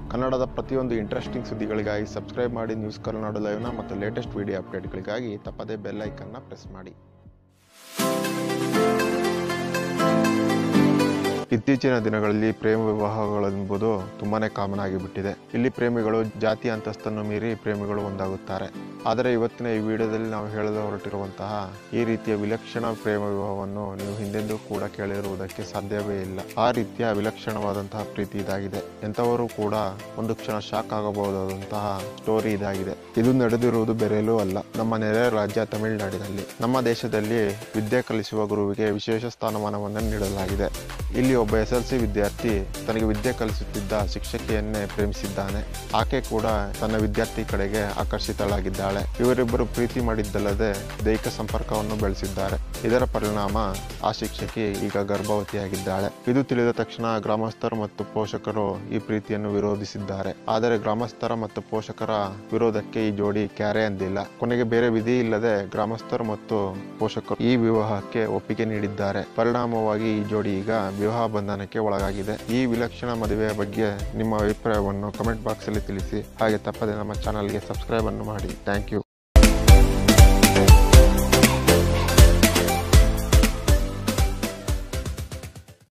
ಕನ್ನಡದ ಪ್ರತಿಯೊಂದು ಇಂಟ್ರೆಸ್ಟಿಂಗ್ ಸುದ್ದಿಗಳಿಗಾಗಿ ಸಬ್ಸ್ಕ್ರೈಬ್ ಮಾಡಿ ನ್ಯೂಸ್ ಕರ್ನಾಡು ಲೈವ್ನ ಮತ್ತು ಲೇಟೆಸ್ಟ್ ವಿಡಿಯೋ ಅಪ್ಡೇಟ್ಗಳಿಗಾಗಿ ತಪ್ಪದೇ ಬೆಲ್ ಐಕನ್ನ ಪ್ರೆಸ್ ಮಾಡಿ ಇತ್ತೀಚಿನ ದಿನಗಳಲ್ಲಿ ಪ್ರೇಮ ವಿವಾಹಗಳೆಂಬುದು ತುಂಬಾನೇ ಕಾಮನ್ ಆಗಿಬಿಟ್ಟಿದೆ ಇಲ್ಲಿ ಪ್ರೇಮಿಗಳು ಜಾತಿ ಅಂತಸ್ತನ್ನು ಮೀರಿ ಪ್ರೇಮಿಗಳು ಒಂದಾಗುತ್ತಾರೆ ಆದರೆ ಇವತ್ತಿನ ಈ ವಿಡಿಯೋದಲ್ಲಿ ನಾವು ಹೇಳಲು ಹೊರಟಿರುವಂತಹ ಈ ರೀತಿಯ ವಿಲಕ್ಷಣ ಪ್ರೇಮ ವಿವಾಹವನ್ನು ನೀವು ಹಿಂದೆಂದೂ ಕೂಡ ಕೇಳಿರುವುದಕ್ಕೆ ಸಾಧ್ಯವೇ ಇಲ್ಲ ಆ ರೀತಿಯ ವಿಲಕ್ಷಣವಾದಂತಹ ಪ್ರೀತಿ ಇದಾಗಿದೆ ಎಂಥವರು ಕೂಡ ಒಂದು ಕ್ಷಣ ಶಾಕ್ ಆಗಬಹುದಾದಂತಹ ಸ್ಟೋರಿ ಇದಾಗಿದೆ ಇದು ನಡೆದಿರುವುದು ಬೇರೆಲ್ಲೂ ಅಲ್ಲ ನಮ್ಮ ನೆರೆ ರಾಜ್ಯ ತಮಿಳುನಾಡಿನಲ್ಲಿ ನಮ್ಮ ದೇಶದಲ್ಲಿ ವಿದ್ಯೆ ಕಲಿಸುವ ಗುರುವಿಗೆ ವಿಶೇಷ ಸ್ಥಾನಮಾನವನ್ನು ನೀಡಲಾಗಿದೆ ಇಲ್ಲಿ ಒಬ್ಬ ಎಸ್ ಎಲ್ ಸಿ ವಿದ್ಯಾರ್ಥಿ ತನಗೆ ವಿದ್ಯೆ ಕಲಿಸುತ್ತಿದ್ದ ಶಿಕ್ಷಕಿಯನ್ನೇ ಪ್ರೇಮಿಸಿದ್ದಾನೆ ಆಕೆ ಕೂಡ ತನ್ನ ವಿದ್ಯಾರ್ಥಿ ಕಡೆಗೆ ಆಕರ್ಷಿತಳಾಗಿದ್ದಾಳೆ ಇವರಿಬ್ಬರು ಪ್ರೀತಿ ಮಾಡಿದ್ದಲ್ಲದೆ ದೈಹಿಕ ಸಂಪರ್ಕವನ್ನು ಬೆಳೆಸಿದ್ದಾರೆ ಇದರ ಪರಿಣಾಮ ಆ ಶಿಕ್ಷಕಿ ಈಗ ಗರ್ಭವತಿಯಾಗಿದ್ದಾಳೆ ಇದು ತಿಳಿದ ತಕ್ಷಣ ಗ್ರಾಮಸ್ಥರು ಮತ್ತು ಪೋಷಕರು ಈ ಪ್ರೀತಿಯನ್ನು ವಿರೋಧಿಸಿದ್ದಾರೆ ಆದರೆ ಗ್ರಾಮಸ್ಥರ ಮತ್ತು ಪೋಷಕರ ವಿರೋಧಕ್ಕೆ ಈ ಜೋಡಿ ಕ್ಯಾರೆ ಅಂದಿಲ್ಲ ಕೊನೆಗೆ ಬೇರೆ ವಿಧಿ ಇಲ್ಲದೆ ಗ್ರಾಮಸ್ಥರು ಮತ್ತು ಪೋಷಕರು ಈ ವಿವಾಹಕ್ಕೆ ಒಪ್ಪಿಗೆ ನೀಡಿದ್ದಾರೆ ಪರಿಣಾಮವಾಗಿ ಈ ಜೋಡಿ ಈಗ ವಿವಾಹ ಬಂಧನಕ್ಕೆ ಒಳಗಾಗಿದೆ ಈ ವಿಲಕ್ಷಣ ಮದುವೆಯ ಬಗ್ಗೆ ನಿಮ್ಮ ಅಭಿಪ್ರಾಯವನ್ನು ಕಮೆಂಟ್ ಬಾಕ್ಸ್ ಅಲ್ಲಿ ತಿಳಿಸಿ ಹಾಗೆ ತಪ್ಪದೆ ನಮ್ಮ ಚಾನಲ್ಗೆ ಸಬ್ಸ್ಕ್ರೈಬ್ ಅನ್ನು ಮಾಡಿ ಥ್ಯಾಂಕ್ ಯು